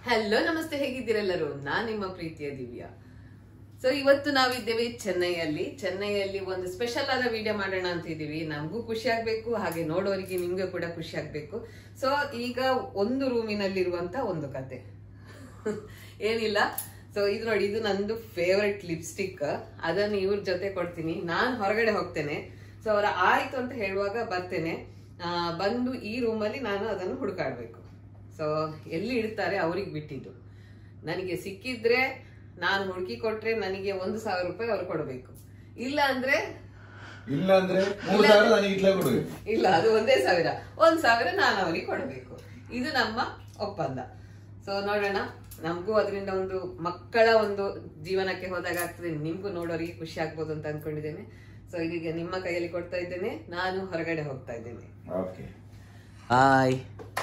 Hello ನಮಸ್ತೆ ಹೇಗಿದ್ದೀರೆಲ್ಲರೂ ನಾನ್ ನಿಮ್ಮ ಪ್ರೀತಿಯ ದಿವ್ಯಾ ಸೊ ಇವತ್ತು ನಾವಿದ್ದೇವೆ ಚೆನ್ನೈಯಲ್ಲಿ ಚೆನ್ನೈಯಲ್ಲಿ ಒಂದು ಸ್ಪೆಷಲ್ ಆದ ವಿಡಿಯೋ ಮಾಡೋಣ ಅಂತ ಇದೀವಿ ನಮಗೂ ಖುಷಿ ಆಗ್ಬೇಕು ಹಾಗೆ ನೋಡೋರಿಗೆ ನಿಮ್ಗೆ ಕೂಡ ಖುಷಿ ಆಗ್ಬೇಕು ಸೊ ಈಗ ಒಂದು ರೂಮಿನಲ್ಲಿರುವಂತ ಒಂದು ಕತೆ ಏನಿಲ್ಲ ಸೊ ಇದು ನೋಡಿ ಇದು ನಂದು ಫೇವ್ರೆಟ್ ಲಿಪ್ಸ್ಟಿಕ್ ಅದನ್ನು ಇವ್ರ ಜೊತೆ ಕೊಡ್ತೀನಿ ನಾನ್ ಹೊರಗಡೆ ಹೋಗ್ತೇನೆ ಸೊ ಅವರ ಆಯ್ತು ಅಂತ ಹೇಳುವಾಗ ಬರ್ತೇನೆ ಆ, ಬಂದು ಈ ರೂಮಲ್ಲಿ ನಾನು ಅದನ್ನು ಹುಡುಕಾಡ್ಬೇಕು ಸೊ ಎಲ್ಲಿ ಇಡ್ತಾರೆ ಅವ್ರಿಗೆ ಬಿಟ್ಟಿದ್ದು ನನಗೆ ಸಿಕ್ಕಿದ್ರೆ ನಾನು ಹುಡುಕಿ ಕೊಟ್ರೆ ನನಗೆ ಒಂದು ಸಾವಿರ ರೂಪಾಯಿ ಅವ್ರು ಕೊಡಬೇಕು ಇಲ್ಲ ಅಂದ್ರೆ ಇಲ್ಲ ಅಂದ್ರೆ ಮೂರ್ ಸಾವಿರ ನನಗೆ ಇಟ್ಲೇ ಕೊಡ್ಬೇಕು ಇಲ್ಲ ಅದು ಒಂದೇ ಸಾವಿರ ಒಂದ್ ಸಾವಿರ ನಾನು ಅವರಿಗೆ ಕೊಡಬೇಕು ಇದು ನಮ್ಮ ಒಪ್ಪಂದ ಸೊ ನೋಡೋಣ ನಮಗೂ ಅದರಿಂದ ಒಂದು ಮಕ್ಕಳ ಒಂದು ಜೀವನಕ್ಕೆ ಹೋದಾಗ ಆಗ್ತದೆ ನಿಮ್ಗೂ ನೋಡೋರಿಗೆ ಖುಷಿ ಆಗ್ಬೋದು ಅಂತ ಅನ್ಕೊಂಡಿದ್ದೇನೆ ಸೊ ಇದೀಗ ನಿಮ್ಮ ಕೈಯಲ್ಲಿ ಕೊಡ್ತಾ ಇದ್ದೇನೆ ನಾನು ಹೊರಗಡೆ ಹೋಗ್ತಾ ಇದ್ದೇನೆ ಓಕೆ ಹಾಯ್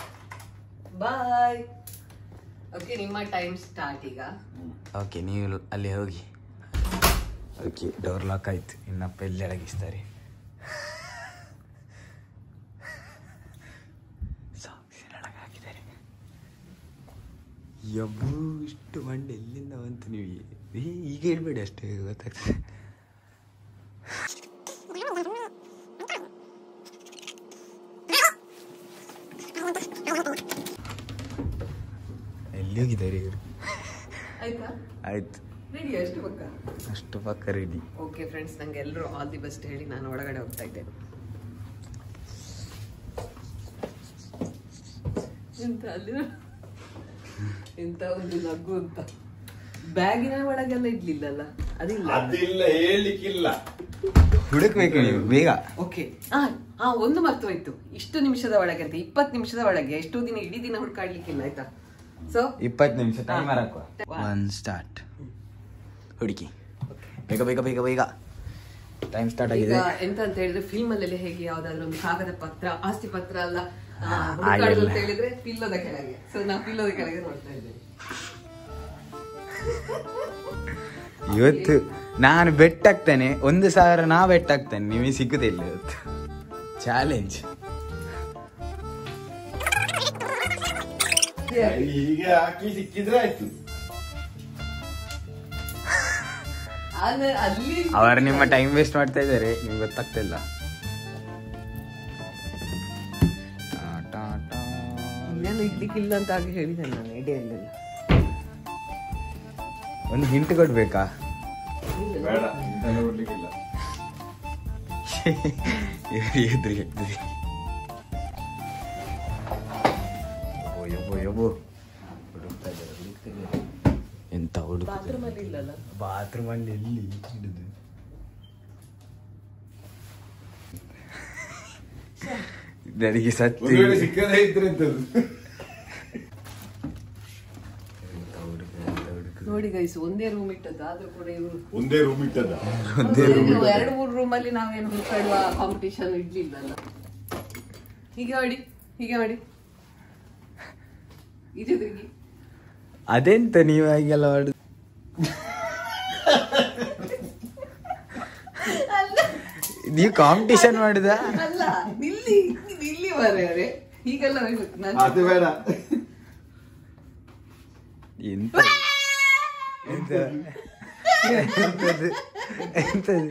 ಬಾಯ್ ಓಕೆ ನಿಮ್ಮ ಟೈಮ್ ಸ್ಟಾರ್ಟ್ ಈಗ ಓಕೆ ನೀವು ಅಲ್ಲಿ ಹೋಗಿ ಓಕೆ ಡೋರ್ ಲಾಕ್ ಆಯ್ತು ಇನ್ನಪ್ಪ ಎಲ್ಲಿ ಅಡಗಿಸ್ತಾರೆ ಸಾಕ್ಸಿನ ಒಳಗೆ ಹಾಕಿದ್ದಾರೆ ಯಬ್ಬು ಇಷ್ಟು ಮಂಡೆ ಎಲ್ಲಿಂದ ಬಂತು ನೀವು ಏ, ಈಗ ಹೇಳ್ಬೇಡಿ ಅಷ್ಟೇ ಗೊತ್ತಾಗ್ತದೆ ಎಲ್ಲಿ ಹೋಗಿದ್ದಾರೆ ಇವರು ಆಯ್ತಾ ಆಯ್ತು ರೆಡಿ ಅಷ್ಟು ಪಕ್ಕ ಅಷ್ಟು ಪಕ್ಕ ರೆಡಿ ಓಕೆ ಫ್ರೆಂಡ್ಸ್ ನಂಗೆ ಎಲ್ಲರೂ ಆಲ್ ದಿ ಬೆಸ್ಟ್ ಹೇಳಿ ನಾನು ಒಳಗಡೆ ಹೋಗ್ತಾ ಇದ್ದೇನೆ ಎಂತ ಅಲ್ಲಿ ಎಂತ ಒಂದು ನಗು ಅಂತ ಬ್ಯಾಗಿನ ಒಳಗೆಲ್ಲ ಇಡ್ಲಿಲ್ಲಲ್ಲ ಅದಿಲ್ಲ ಅದಿಲ್ಲ ಹೇಳ್ಲಿಕ್ಕಿಲ್ಲ ಹುಡುಕ್ಬೇಕು ನೀವು ಬೇಗ ಓಕೆ ಹಾ ಹಾ ಒಂದು ಮರ್ತು ಹೋಯ್ತು ಇಷ್ಟು ನಿಮಿಷದ ಒಳಗೆ ಅಂತ ಇಪ್ಪತ್ತು ನಿಮಿಷದ ಒಳಗೆ ಎಷ್ಟು ದಿನ ಇಡೀ ದಿನ ಹುಡ್ಕಾಡ್ಲಿಕ್ಕಿಲ್ಲ ಆಯ್ತಾ ಸೊ ಇಪ್ಪತ್ತು ನಿಮಿಷ ಟೈಮರ್ ಹಾಕುವ ಒನ್ ಸ್ಟಾರ್ಟ್ ಹುಡುಕಿ ಬೇಗ ಬೇಗ ಬೇಗ ಬೇಗ ಟೈಮ್ ಸ್ಟಾರ್ಟ್ ಈಗ ಆಗಿದೆ ಎಂತ ಅಂತ ಹೇಳಿದ್ರೆ ಫಿಲ್ಮ್ ಅಲ್ಲೆಲ್ಲ ಹೇಗೆ ಯಾವ್ದಾದ್ರು ಒಂದು ಕಾಗದ ಪತ್ರ ಆಸ್ತಿ ಪತ್ರ ಅಲ್ಲ ಆ, ಹಾ, ಹುಡುಕಾಡುದು ಹಾಗೆಲ್ಲ. ಅಂತ ಹೇಳಿದ್ರೆ ಪಿಲ್ಲೋದ ಕೆಳಗೆ ಸೊ ನಾ ಪಿಲ್ಲೋದ ಕೆಳಗೆ ನೋಡ್ತಾ ಇದ್ದೇನೆ ಇವತ್ತು ನಾನು ಬೆಟ್ ಹಾಕ್ತೇನೆ ಒಂದು ಸಾವಿರ ನಾ ಬೆಟ್ ಹಾಕ್ತೇನೆ ನಿಮಗೆ ಸಿಗುದಿಲ್ಲ ಇವತ್ತು ಚಾಲೆಂಜ್ ಹೀಗೆ ಹಾಕಿ ಸಿಕ್ಕಿದ್ರೆ ಆಯ್ತು ಆದ್ರೆ ಅಲ್ಲಿ ಅವರು ನಿಮ್ಮ ಟೈಮ್ ವೇಸ್ಟ್ ಮಾಡ್ತಾ ಇದ್ದಾರೆ ನಿಮ್ಗೆ ಗೊತ್ತಾಗ್ತಿಲ್ಲ ಟಾ, ಟಾ, ಟಾ. ಇನ್ನೆಲ್ಲ ಇಡ್ಲಿಕ್ಕಿಲ್ಲ ಅಂತ ಆಗಿ ಹೇಳಿದೆ ನಾನು ಎಡೆಯಲ್ಲೆಲ್ಲ ಒಂದು ಹಿಂಟ್ ಕೊಡ್ಬೇಕಾ ಬೇಡ ಇಂತೆಲ್ಲ ಕೊಡ್ಲಿಕ್ಕಿಲ್ಲ ಎದುರಿಗೆ ಎದುರಿಗೆ ಯಬ್ಬೋ ಯಬ್ಬೋ ಯಬ್ಬೋ ಹುಡುಕ್ತಾ ಇದ್ದಾರೆ ಹುಡುಕ್ತಾ ಇದ್ದಾರೆ ಎಂತ ಹುಡುಕ್ತಾ ಬಾತ್ರೂಮ್ ಅಲ್ಲಿ ಇಲ್ಲಲ್ಲ ಬಾತ್ರೂಮ್ ಅಲ್ಲಿ ಎಲ್ಲಿ ಹಿಡಿದು ನನಗೆ ಸತ್ಯ ಒಂದು ವೇಳೆ ಸಿಕ್ಕದೇ ಇದ್ರೆ ಎಂತದ್ದು ಎಂತ ಹುಡುಗ ಎಂತ ಹುಡುಗ ನೋಡಿ ಗೈಸ್ ಒಂದೇ ರೂಮ್ ಇಟ್ಟದ್ದು ಆದ್ರೂ ಕೂಡ ಇವರು ಒಂದೇ ರೂಮ್ ಇಟ್ಟದ ಎರಡು ಮೂರು ರೂಮ್ ಅಲ್ಲಿ ನಾವೇನು ಹುಡುಕಾಡುವ ಕಾಂಪಿಟಿಷನ್ ಇಡ್ಲಿಲ್ಲಲ್ಲ ಹೀಗೆ ಮಾಡಿ ಹೀಗೆ ಮಾಡಿ ಇದು ತಿರುಗಿ ಅದೆಂತ ನೀವು ಹಾಗೆಲ್ಲ ಮಾಡುದು ನೀವು ಕಾಂಪಿಟಿಷನ್ ಮಾಡುದ ಅಲ್ಲ ನಿಲ್ಲಿ ನಿಲ್ಲಿ ಮಾರ್ರೆ ಹೀಗೆಲ್ಲ ಹೇಳ್ಬೇಕು ನಾನು ಅದು ಬೇಡ ಎಂತ ಎಂತ ಎಂತದು ಎಂತದು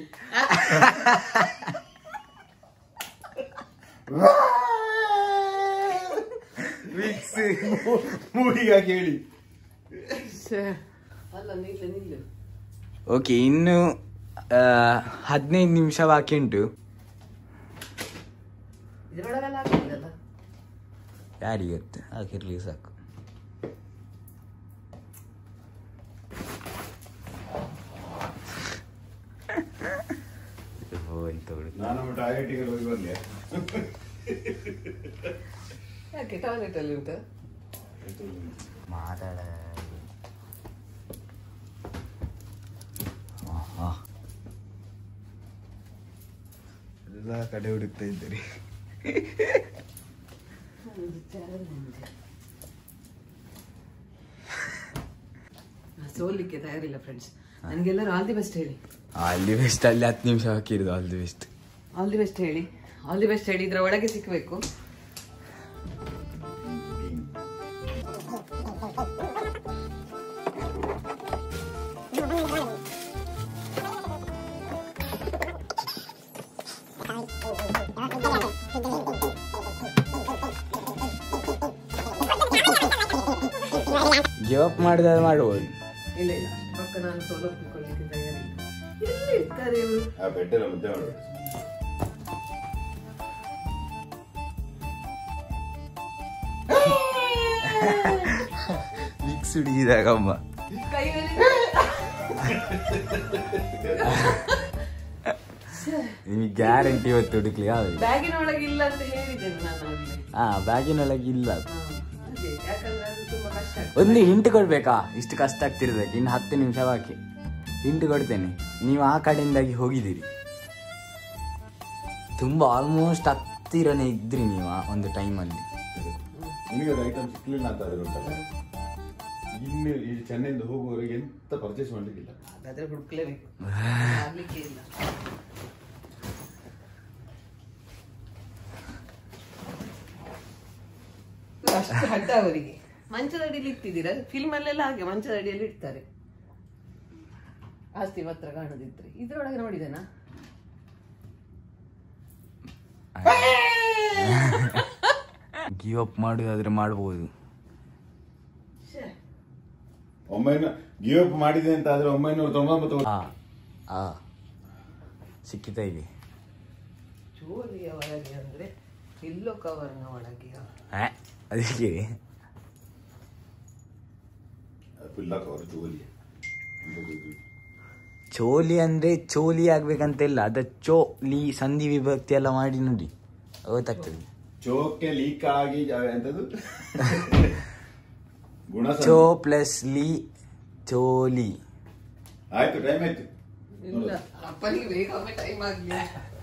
ಮಿಕ್ಸ್ ಮೂಡಿಗೆ ಹಾಕಿ ಹೇಳಿ ಛೇ. ಅಲ್ಲ ನಿಲ್ಲು ನಿಲ್ಲು ಓಕೆ ಇನ್ನು ಹದಿನೈದು ನಿಮಿಷ ಬಾಕಿ ಉಂಟು ಇದ್ರೊಳಗೆಲ್ಲ ಹಾಕಿದ್ದಲ್ಲ ಯಾರಿಗೆ ಗೊತ್ತು ಹಾಕಿರ್ಲಿ ಸಾಕು ಓ, ಎಂತ ಹುಡುಗ. ನಾನು ಟಾಯ್ಲೆಟಿಗೆ ಹೋಗಿ ಬಂದೆ ಯಾಕೆ ಟಾಯ್ಲೆಟ್ ಅಲ್ಲಿ ಉಂಟು ಮಾತಾಡ ಆಹಾ. ಎಲ್ಲ ಕಡೆ ಹುಡುಕ್ತಾ ಇದ್ದೀರಿ ಸೋಲಿಕ್ಕೆ ತಯಾರಿಲ್ಲ ಫ್ರೆಂಡ್ಸ್ ನನಗೆಲ್ಲರೂ ಆಲ್ ದಿ ಬೆಸ್ಟ್ ಹೇಳಿ ಆಲ್ ದಿ ಬೆಸ್ಟ್ ಅಲ್ಲಿ ಹತ್ತು ನಿಮಿಷ ಹಾಕಿರೋದು all the best all the best ಹೇಳಿ ಆಲ್ ದಿ ಬೆಸ್ಟ್ ಹೇಳಿ ಇದ್ರ ಒಳಗೆ ಸಿಕ್ಕಬೇಕು ಗಿವ್ ಅಪ್ ಮಾಡಿದ್ರೆ ಮಾಡ್ಬೋದು ಇಲ್ಲ ಇಲ್ಲ ಅಷ್ಟು ಪಕ್ಕ ನಾನು ಸೋಲೋ ಕುತ್ಕೊಳ್ಳಿಕ್ಕೆ ತಯಾರಿಲ್ಲ ಎಲ್ಲಿ ಇರ್ತಾರೆ ಇವರು ಆ ಬೆಡ್ಡೆಲ್ಲ ಮುದ್ದೆ ಮಾಡ್ಬೇಕು ಮಿಕ್ಸ್ ಹುಡುಗಿದಾಗ ಅಮ್ಮ ಕೈಯಲ್ಲಿ ನಿಮಗೆ ಗ್ಯಾರಂಟಿ ಇವತ್ತು ಹುಡುಕ್ಲಿ ಯಾವ್ದು ಬ್ಯಾಗಿನ ಒಳಗೆ ಇಲ್ಲ ಅಂತ ಹೇಳಿದ್ದೇನೆ ನಾನು ಅಲ್ಲಿ ಹಾ ಬ್ಯಾಗಿನೊಳಗೆ ಇಲ್ಲ ಅದು. ಅದೇ ಯಾಕಂದ್ರೆ ಅದು ತುಂಬಾ ಕಷ್ಟ ಆಗ್ತದೆ. ಒಂದು ಹಿಂಟ್ ಕೊಡ್ಬೇಕಾ ಇಷ್ಟು ಕಷ್ಟ ಆಗ್ತಿರೋದಕ್ಕೆ ಇನ್ನು ಹತ್ತು ನಿಮಿಷ ಬಾಕಿ ಹಿಂಟ್ ಕೊಡ್ತೇನೆ ನೀವು ಆ ಕಡೆಯಿಂದಾಗಿ ಹೋಗಿದ್ದೀರಿ ತುಂಬಾ ಆಲ್ಮೋಸ್ಟ್ ಹತ್ತಿರನೇ ಇದ್ರಿ ನೀವು ಆ ಒಂದು ಟೈಮಲ್ಲಿ ನಿನಗೆ ಅದು ಐಟಮ್ ಸಿಕ್ಲಿಲ್ಲ ಅಂತ ಆದ್ರೆ ಉಂಟಲ್ಲ ಇನ್ನು ಈ ಚೆನ್ನೈಯಿಂದ ಹೋಗುವವರೆಗೆ ಎಂತ ಪರ್ಚೇಸ್ ಮಾಡ್ಲಿಕ್ಕಿಲ್ಲ ಹಾಗಾದ್ರೆ ಹುಡುಕ್ಲೇಬೇಕು ಆಗ್ಲಿಕ್ಕೆ ಇಲ್ಲ ಅಷ್ಟು ಅಡ್ಡ ಅವರಿಗೆ ಮಂಚದ ಅಡಿಯಲ್ಲಿ ಇಟ್ಟಿದ್ದೀರಾ ಫಿಲ್ಮ್ ಅಲ್ಲೆಲ್ಲ ಹಾಗೆ ಮಂಚದ ಅಡಿಯಲ್ಲಿ ಇಡ್ತಾರೆ ಆಸ್ತಿ ಪತ್ರ ಕಾಣದಿದ್ರೆ ಇದ್ರೊಳಗೆ ನೋಡಿದೆನಾ ಗಿವ್ ಅಪ್ ಮಾಡೋದಾದ್ರೆ ಮಾಡ್ಬೋದು ಒಂಬೈನೂರ ಗಿವ್ ಅಪ್ ಮಾಡಿದೆ ಅಂತ ಆದ್ರೆ ಒಂಬೈನೂರ ತೊಂಬತ್ತು ಆ ಆ ಸಿಕ್ಕಿತ ಇಲ್ಲಿ ಜೋಲಿಯ ಒಳಗೆ ಅಂದ್ರೆ ಇಲ್ಲೋ ಕವರ್ನ ಒಳಗೆ ಆ, ಅದಕ್ಕೆ ಫುಲ್ಲ ಕವರ್ ಜೋಲಿ ಚೋಲಿ ಅಂದ್ರೆ ಚೋಲಿ ಆಗ್ಬೇಕಂತ ಇಲ್ಲ ಅದ ಚೋಲಿ ಸಂಧಿ ವಿಭಕ್ತಿ ಎಲ್ಲ ಮಾಡಿ ನೋಡಿ ಗೊತ್ತಾಗ್ತದೆ ಚೋಕ್ಕೆ ಲೀಕ್ ಆಗಿ ಜಾ- ಎಂತದು ಗುಣ ಚೋ ಪ್ಲಸ್ ಲಿ ಚೋಲಿ ಆಯ್ತು ಟೈಮ್ ಆಯ್ತು ಇಲ್ಲ ಅಪ್ಪನಿಗೆ ಬೇಗ ಒಮ್ಮೆ ಟೈಮ್ ಆಗ್ಲಿ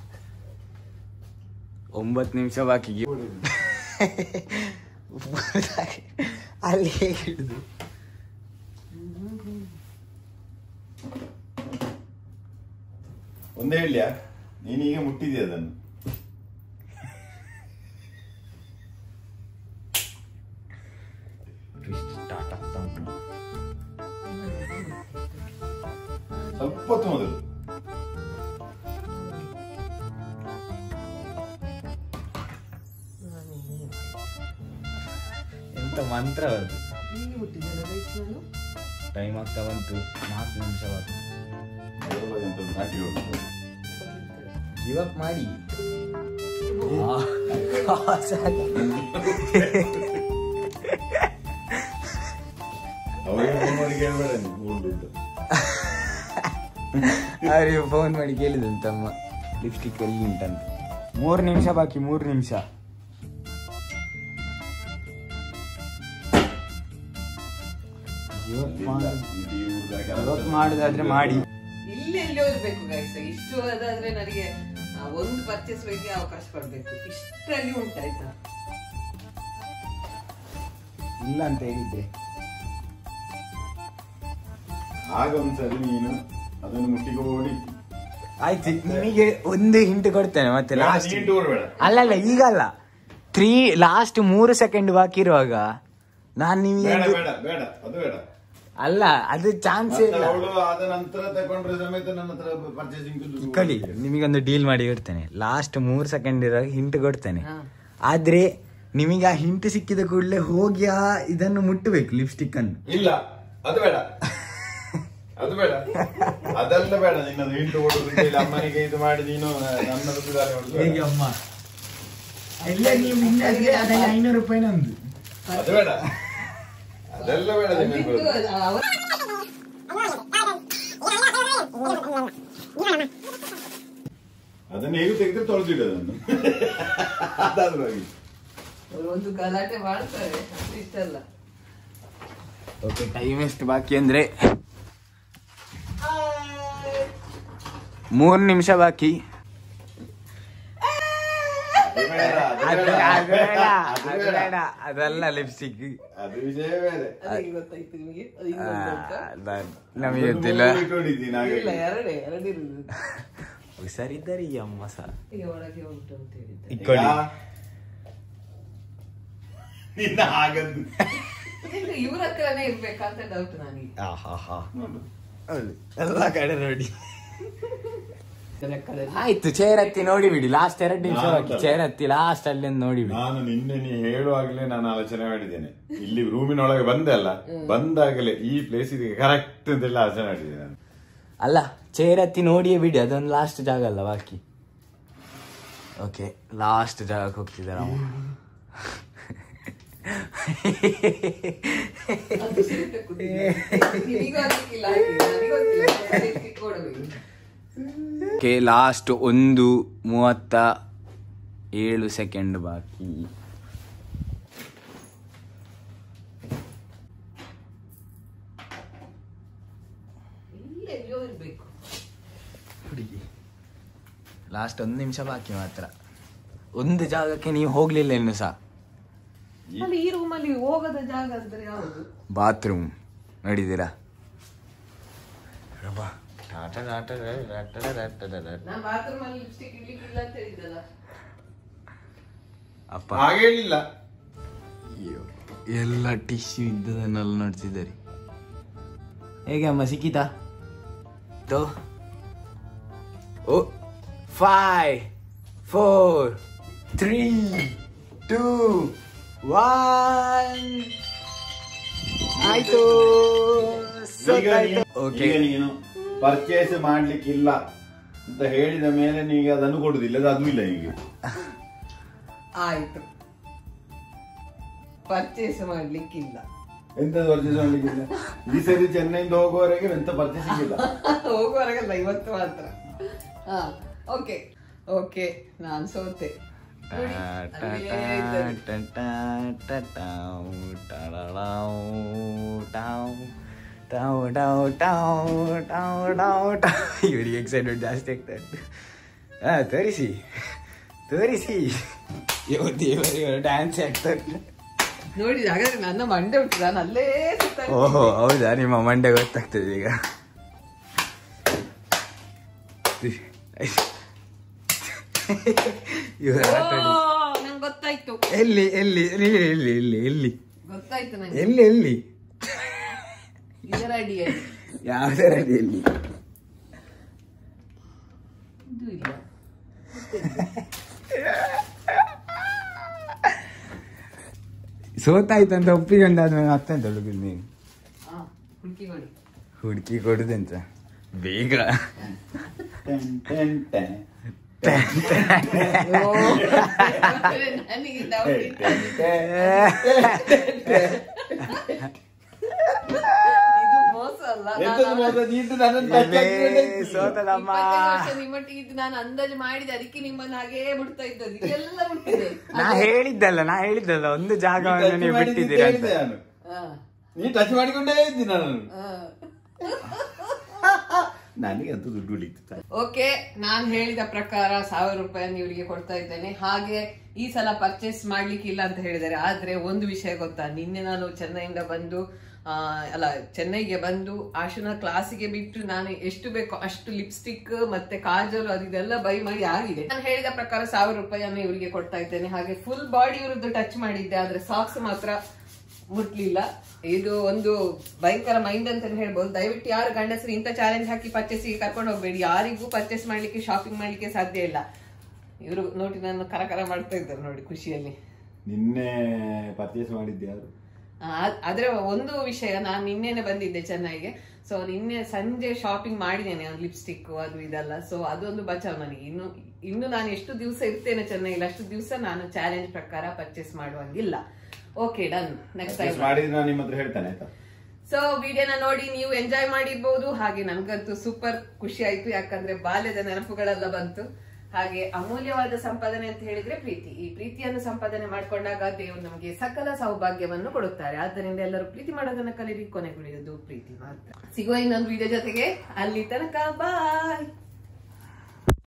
ಒಂಬತ್ತು ನಿಮಿಷ ಬಾಕಿ ಅಲ್ಲಿ ಹೇಗೆ ಹಿಡಿದು ಒಂದೇ ಹೇಳ್ಯಾ ನೀನೀಗ ಮುಟ್ಟಿದ್ಯಾ ಅದನ್ನು ಸ್ಟಾರ್ಟ್ ಆಗ್ತಾ ಉಂಟು ಸ್ವಲ್ಪ ಹೊತ್ತು ಮೊದಲು ಎಂತ ಮಂತ್ರ ಅದು ಹೀಗೆ ಮುಟ್ಟಿದ್ದೇನೆ ರೈಸ್ ನಾನು ಟೈಮ್ ಆಗ್ತಾ ಬಂತು ನಾಲ್ಕು ನಿಮಿಷ ಬಾಕಿ ಅದರೊಳಗೆ ಎಂತ ಒಂದು ಹಾಕಿ ಹೋಗ್ತದೆ. ಗಿವ್ ಅಪ್ ಮಾಡಿ ಅವರಿಗೆ ಫೋನ್ ಮಾಡಿ ಕೇಳಬೇಡ ನೀನು ಉಂಟು ಅಂತ. ಅವ್ರಿಗೆ ಫೋನ್ ಮಾಡಿ ಕೇಳಿದ್ರು ತಮ್ಮ ಲಿಪ್ಸ್ಟಿಕ್ ಎಲ್ಲಿ ಉಂಟಂತ ಮೂರು ನಿಮಿಷ ಬಾಕಿ ಮೂರು ನಿಮಿಷ ಅಲ್ಲಿಂದ ಇಲ್ಲಿ ಊರ್ದಾಗ ಇವತ್ತು ಮಾಡುದಾದ್ರೆ ಮಾಡಿ ಇಲ್ಲಿ ಎಲ್ಲಿ ಇರ್ಬೇಕು ಗೈಸ್ ಇಷ್ಟು ಅದಾದ್ರೆ ನನಗೆ ಆ, ಒಂದು ಪರ್ಚೇಸ್ ಬಗ್ಗೆ ಅವಕಾಶ ಕೊಡ್ಬೇಕು ಇಷ್ಟರಲ್ಲಿ ಉಂಟಾಯ್ತಾ ಇಲ್ಲ ಅಂತ ಹೇಳಿದ್ರೆ ಆಗ ಒಂದ್ಸರಿ ನೀನು ಅದನ್ನು ಮುಟ್ಟಿಗೆ ಓಡಿ ಆಯ್ತು ನಿಮಗೆ ಒಂದು ಹಿಂಟ್ ಕೊಡ್ತೇನೆ ಮತ್ತೆ ಲಾಸ್ಟ್ ನೀನು ಓಡಬೇಡ ಅಲ್ಲಲ್ಲ ಈಗಲ್ಲ ತ್ರೀ ಲಾಸ್ಟ್ ಮೂರು ಸೆಕೆಂಡ್ ಬಾಕಿ ಇರುವಾಗ ನಾನು ನಿಮಗೆ ಬೇಡ ಒಂದು- ಬೇಡ ಬೇಡ ಅದು ಬೇಡ ಅಲ್ಲ ಅದು ಚಾನ್ಸ್ ಮತ್ತೆ ಇಲ್ಲ ಅವಳು ಆದ ನಂತರ ತಗೊಂಡ್ರೆ ಸಮೇತ ನನ್ನ ಹತ್ರ ಪರ್ಚೇಸಿಂಗ್ ಕಲಿ ನಿಮಗೊಂದು ಡೀಲ್ ಮಾಡಿ ಇಡ್ತೇನೆ ಲಾಸ್ಟ್ ಮೂರು ಸೆಕೆಂಡ್ ಇರುವಾಗ ಹಿಂಟ್ ಕೊಡ್ತೇನೆ ಹಾ. ಆದ್ರೆ ನಿಮಗೆ ಆ ಹಿಂಟ್ ಸಿಕ್ಕಿದ ಕೂಡಲೇ ಹೋಗಿ ಆ ಇದನ್ನು ಮುಟ್ಟಬೇಕು ಲಿಪ್ಸ್ಟಿಕ್ ಅನ್ನು ಇಲ್ಲ ಅದು ಬೇಡ ಅದು ಬೇಡ ಅದೆಲ್ಲ ಬೇಡ ನಿನ್ನದು ಹಿಂಟು ಓಡುದು ಇಲ್ಲ ಅಮ್ಮನಿಗೆ ಇದು ಮಾಡಿ ನೀನು ನನ್ನ ಸುಧಾರಣೆ ಮಾಡುದು ಬೇಡ. ಅಮ್ಮ ಎಲ್ಲ ನೀವು ಐನೂರು ರೂಪಾಯಿ ನಂದು ಅದು ಬೇಡ ಅದೆಲ್ಲ ಬೇಡ ನಿನಗೆ ಇದು ಅವ್ರ ಅದನ್ನ ಹೇಗೆ ತೆಗೆದ್ರೆ ತೊಳೆದಿಡು ಅದನ್ನು ಅದಾದ್ರೂ ಆಗಿ ಅವ್ರು ಒಂದು ಗಲಾಟೆ ಮಾಡ್ತಾರೆ ಇಷ್ಟಲ್ಲ ಓಕೆ ಟೈಮ್ ಎಷ್ಟು ಬಾಕಿ ಅಂದ್ರೆ ಮೂರು ನಿಮಿಷ ಬಾಕಿ ಅದು ಬೇಡ, ಅದು ಅದು- ಬೇಡ, ಅದು ಬೇಡ, ಅದು ಅದು ಬೇಡ. ಬೇಡ, ಅದಲ್ಲ ಲಿಪ್ಸ್ಟಿಕ್ ಅದು ವಿಷಯ ಬೇರೆ ಅದು ಗೊತ್ತಾಯ್ತು ನಿಮಗೆ ಅದು ಇನ್ನೊಂದು ಉಂಟಾ? ನಮಗೆ ಗೊತ್ತಿಲ್ಲ ಅದನ್ನು ಇಟ್ಕೊಂಡಿದ್ದೀನಿ ಹಾಗಾಗಿ. ಇಲ್ಲ ಎರಡೇ ಎರಡಿರುದು ಹುಷಾರಿದ್ದಾರೆ ಈ ಅಮ್ಮ ಸಹ ಈಗ ಒಳಗೆ ಉಂಟು ಅಂತ ಹೇಳಿದ್ದೆ ಇಕ್ಕೊಳ್ಳಿ ಈಗ ನಿನ್ನ ಹಾಗದ್ದು ಈಗ ಇವ್ರ ಹತ್ರನೇ ಇರ್ಬೇಕಂತ ಡೌಟ್ ನನಗೆ ಆಹಾಹಾ. ನೋಡು ಹೌದು. ಎಲ್ಲ ಕಡೆ ನೋಡಿ ಲೆಕ್ಕದಲ್ಲಿ ಆಯ್ತು ಚೇರ್ ಹತ್ತಿ ನೋಡಿ ಬಿಡಿ ಲಾಸ್ಟ್ ಎರಡು ನಿಮಿಷ ನಾನು ಬಾಕಿ ಚೇರ್ ಹತ್ತಿ ಲಾಸ್ಟ್ ಅಲ್ಲಿ ಒಂದು ನೋಡಿ ಬಿಡಿ ನಾನು ನಿನ್ನೆ ನೀ ಹೇಳುವಾಗಲೇ ನಾನು ಆಲೋಚನೆ ಮಾಡಿದ್ದೇನೆ ಇಲ್ಲಿ ರೂಮಿನೊಳಗೆ ಬಂದೆ ಅಲ್ಲ ಬಂದಾಗಲೇ ಈ ಪ್ಲೇಸ್ ಇದಕ್ಕೆ ಕರೆಕ್ಟ್ ಅಂತೆಲ್ಲ ಆಲೋಚನೆ ಮಾಡಿದ್ದೇನೆ ನಾನು ಅಲ್ಲ ಚೇರ್ ಹತ್ತಿ ನೋಡಿಯೇ ಬಿಡಿ ಅದೊಂದು ಲಾಸ್ಟ್ ಜಾಗ ಅಲ್ಲ ಬಾಕಿ ಓಕೆ ಲಾಸ್ಟ್ ಜಾಗಕ್ಕೆ ಹೋಗ್ತಿದ್ದಾರೆ ಅವ ಅದು ಸೀಟು ಕೂತಿದೆ. ನಿನಗೂ ಆಗ್ಲಿಕ್ಕಿಲ್ಲ ಹಾಗೆ, ನನಗೂ ಗೊತ್ತಿಲ್ಲ. ಸೀಟ್ ಕಿತ್ಕೊಡ್ಬೇಕು. ಓಕೆ ಲಾಸ್ಟ್ ಒಂದು ಮೂವತ್ತ ಏಳು ಸೆಕೆಂಡ್ ಬಾಕಿ ಇಲ್ಲಿ ಎಲ್ಲಿಯೋ ಇರ್ಬೇಕು ಹುಡುಗಿ ಲಾಸ್ಟ್ ಒಂದು ನಿಮಿಷ ಬಾಕಿ ಮಾತ್ರ ಒಂದು ಜಾಗಕ್ಕೆ ನೀವು ಹೋಗ್ಲಿಲ್ಲ ಇನ್ನು ಸಹ ಅಲ್ಲಿ ಈ ರೂಮಲ್ಲಿ ಹೋಗದ ಜಾಗ ಅಂದ್ರೆ ಯಾವುದು ಬಾತ್ರೂಮ್ ನೋಡಿದ್ದೀರಾ ನಾನು ಬಾತ್ರೂಮ್ ಅಲ್ಲಿ ಲಿಪ್ಸ್ಟಿಕ್ ಇಡ್ಲಿಕ್ಕಿಲ್ಲ ಅಂತ ಹೇಳಿದ್ದಲ್ಲ ಅಪ್ಪ ಹಾಗೆ ಹೇಳಿಲ್ಲ ಅಯ್ಯೋ, ಎಲ್ಲ ಟಿಶ್ಯೂ ಇದ್ದದನ್ನೆಲ್ಲ ನೋಡ್ತಿದ್ದಾರೆ ಹೇಗೆ ಅಮ್ಮ ಸಿಕ್ಕಿತಾ ತೋ oh five four three two one ಆಯ್ತು ಈಗ ನೀನು- ಓಕೆ ಈಗ ನೀನು ಪರ್ಚೇಸ್ ಮಾಡ್ಲಿಕ್ಕಿಲ್ಲ ಅಂತ ಹೇಳಿದ ಮೇಲೆ ನೀಗ ಅದನ್ನು ಕೊಡುದಿಲ್ಲ ಅದು ಇಲ್ಲ ಈಗ ಆಯ್ತು ಪರ್ಚೇಸ್ ಮಾಡ್ಲಿಕ್ಕಿಲ್ಲ ಎಂತ ಪರ್ಚೇಸ್ ಮಾಡ್ಲಿಕ್ಕಿಲ್ಲ ಈ ಸರಿ ಚೆನ್ನೈಯಿಂದ ಹೋಗುವವರೆಗೆ ಎಂತ ಪರ್ಚೇಸಿಂಗ್ ಇಲ್ಲ ಹೋಗುವವರೆಗಲ್ಲ ಇವತ್ತು ಮಾತ್ರ ಹಾ ಓಕೆ ಓಕೆ ನಾನ್ ಸೋತೆ ನೋಡಿ, ಅಲ್ಲೇ ಇದ್ದದ್ದು. ಇವರಿಗೆ ಎಕ್ಸೈಟೆಡ್ ಜಾಸ್ತಿ ಆಗ್ತದೆ ಹಾ ತೋರಿಸಿ ತೋರಿಸಿ ಇವ ದೇವರಿವರು ಡ್ಯಾನ್ಸ್ ಆಗ್ತಾರೆ ನೋಡಿ ಹಾಗಾದ್ರೆ ನನ್ನ ಮಂಡೆ ಉಂಟು ನಾನು ಅಲ್ಲೇ ಸುತ್ತಾ ಇರ್ತೀನಿ. ಓಹೋ ಹೌದಾ ನಿಮ್ಮ ಮಂಡೆ ಗೊತ್ತಾಗ್ತದೆ ಈಗ ಇವರು ಓ, ಆಟ ಆಡಿ- ನಂಗ್ ಗೊತ್ತಾಯ್ತು ಎಲ್ಲಿ ಎಲ್ಲಿ ಎಲ್ಲಿ ಎಲ್ಲಿ ಎಲ್ಲಿ ಎಲ್ಲಿ ಗೊತ್ತಾಯ್ತು ನಂಗೆ ಎಲ್ಲಿ ಎಲ್ಲಿ ಇದರ ಅಡಿಯಲ್ಲಿ ಯಾವುದರ ಅಡಿಯಲ್ಲಿ ಇದು ಇಲ್ಲ ಸೋತಾಯ್ತಂತ ಒಪ್ಪಿಕೊಂಡಾದ್ಮೇಲೆ ಮತ್ತೆಂತ ಹುಡುಗಿದ್ ನೀವು ಹಾ ಹುಡುಕಿ ಕೊಡಿ ಹುಡುಕಿ ಕೊಡುದಂತ ಬೇಗ ಟೆನ್, ಟೆನ್, ಟೆನ್. ಓ, ನನಗೆ doubt ಇತ್ತು. ಇದು ಮೋಸ ಅಲ್ಲ ಎಂತದು ನಾನು ಮಾತ್ರ ನೀನು ನನ್ನನ್ನು touch ಹಾಕಿಕೊಂಡೇ ಇದ್ದೀಯ. ಸೋತದಮ್ಮ ಇಪ್ಪತ್ತೈದು ವರ್ಷ ನಿಮ್ಮೊಟ್ಟಿಗೆ ಇದ್ದು ನಾನು ಅಂದಾಜು ಮಾಡಿದೆ ಅದಕ್ಕೆ ನಿಮ್ಮನ್ನ ಹಾಗೇ ಬಿಡ್ತಾ ಇದ್ದದ್ದು ಇದೆಲ್ಲ ಬಿಟ್ಟಿದೆ ನಾ ಹೇಳಿದ್ದಲ್ಲ ನಾ ಹೇಳಿದ್ದಲ್ಲ ಒಂದು ನೀ ಜಾಗವನ್ನು touch ನೀವು ಮಾಡಿದ್ದು ಬಿಟ್ಟಿದ್ದೀರಾ ಅಂತ ಹೇಳಿದೆ ನಾನು ಹಾ, ನೀ ಟಚ್ ಮಾಡಿಕೊಂಡೇ ಇದ್ದೀನಿ ನಾನು ಹಾ. ನನಗೆ ಅಂತೂ ದುಡ್ಡು ಉಳಿತು ಓಕೆ ನಾನ್ ಹೇಳಿದ ಪ್ರಕಾರ ಸಾವಿರ ರೂಪಾಯಿ ಇವರಿಗೆ ಕೊಡ್ತಾ ಇದ್ದೇನೆ ಹಾಗೆ ಈ ಸಲ ಪರ್ಚೇಸ್ ಮಾಡ್ಲಿಕ್ಕಿಲ್ಲ ಅಂತ ಹೇಳಿದ್ದಾರೆ ಆದ್ರೆ ಒಂದು ವಿಷಯ ಗೊತ್ತಾ ನಿನ್ನೆ ನಾನು ಚೆನ್ನೈಯಿಂದ ಬಂದು ಆ, ಅಲ್ಲ ಚೆನ್ನೈಗೆ ಬಂದು ಆಶುನ ಕ್ಲಾಸಿಗೆ ಬಿಟ್ಟು ನಾನು ಎಷ್ಟು ಬೇಕೋ ಅಷ್ಟು ಲಿಪ್ಸ್ಟಿಕ್ ಮತ್ತೆ ಕಾಜಲ್ ಅದು ಇದೆಲ್ಲ ಬೈ ಮಾಡಿ ಆಗಿದೆ ನಾನು ಹೇಳಿದ ಪ್ರಕಾರ ಸಾವಿರ ರೂಪಾಯಿಯನ್ನು ಇವರಿಗೆ ಕೊಡ್ತಾ ಇದ್ದೇನೆ ಹಾಗೆ ಫುಲ್ ಬಾಡಿ ಇವ್ರದ್ದು ಟಚ್ ಮಾಡಿದ್ದೆ ಆದ್ರೆ ಸಾಕ್ಸ್ ಮಾತ್ರ ಮುಟ್ಲಿಲ್ಲ ಇದು ಒಂದು ಭಯಂಕರ ಮೈಂಡ್ ಅಂತ ಹೇಳ್ಬೋದು ದಯವಿಟ್ಟು ಯಾರು ಗಂಡಸರು ಇಂಥ ಚಾಲೆಂಜ್ ಹಾಕಿ ಪರ್ಚೇಸಿಗೆ ಕರ್ಕೊಂಡು ಹೋಗ್ಬೇಡಿ ಯಾರಿಗೂ ಪರ್ಚೇಸ್ ಮಾಡ್ಲಿಕ್ಕೆ ಶಾಪಿಂಗ್ ಮಾಡ್ಲಿಕ್ಕೆ ಸಾಧ್ಯ ಇಲ್ಲ ಇವರು ನೋಡಿ ನನ್ನ ಕರಕರ ಮಾಡ್ತಾ ಇದ್ದಾರೆ ನೋಡಿ ಖುಷಿಯಲ್ಲಿ ನಿನ್ನೆ ಪರ್ಚೇಸ್ ಮಾಡಿದ್ದೆ ಯಾರು ಆ- ಆದ್ರೆ ಒಂದು ವಿಷಯ ನಾನು ನಿನ್ನೆನೆ ಬಂದಿದ್ದೆ ಚೆನ್ನೈಗೆ ಸೊ ನಿನ್ನೆ ಸಂಜೆ ಶಾಪಿಂಗ್ ಮಾಡಿದ್ದೇನೆ ಲಿಪ್ಸ್ಟಿಕ್ ಅದು ಇದೆಲ್ಲ ಸೊ ಅದೊಂದು ಬಚಾವ್ ನನಗೆ ಇನ್ನು ಇನ್ನು ನಾನು ಎಷ್ಟು ದಿವಸ ಇರ್ತೇನೆ ಚೆನ್ನೈಲಿ ಅಷ್ಟು ದಿವಸ ನಾನು ಚಾಲೆಂಜ್ ಪ್ರಕಾರ ಪರ್ಚೇಸ್ ಮಾಡುವಂಗಿಲ್ಲ okay done next purchase time ಮಾಡಿದ್ರೆ ನಾನು ನಿಮ್ಮ ಹತ್ರ ಹೇಳ್ತೇನೆ ಆಯ್ತಾ ಸೊ ವಿಡಿಯೋನ ನೋಡಿ ನೀವು ಎಂಜಾಯ್ ಮಾಡಿರ್ಬೋದು ಹಾಗೆ ನನ್ಗಂತೂ ಸೂಪರ್ ಖುಷಿ ಆಯ್ತು ಯಾಕಂದ್ರೆ ಬಾಲ್ಯದ ನೆನಪುಗಳೆಲ್ಲ ಬಂತು ಹಾಗೆ ಅಮೂಲ್ಯವಾದ ಸಂಪಾದನೆ ಅಂತ ಹೇಳಿದ್ರೆ ಪ್ರೀತಿ ಈ ಪ್ರೀತಿಯನ್ನು ಸಂಪಾದನೆ ಮಾಡ್ಕೊಂಡಾಗ ದೇವರು ನಮಗೆ ಸಕಲ ಸೌಭಾಗ್ಯವನ್ನು ಕೊಡುತ್ತಾರೆ ಆದ್ದರಿಂದ ಎಲ್ಲರೂ ಪ್ರೀತಿ ಮಾಡೋದನ್ನ ಕಲೀರಿ ಕೊನೆಗುಳಿಯೋದು ಪ್ರೀತಿ ಮಾತ್ರ ಸಿಗುವ ಇನ್ನೊಂದು ವಿಡಿಯೋ ಜೊತೆಗೆ ಅಲ್ಲಿ ತನಕ ಬಾಯ್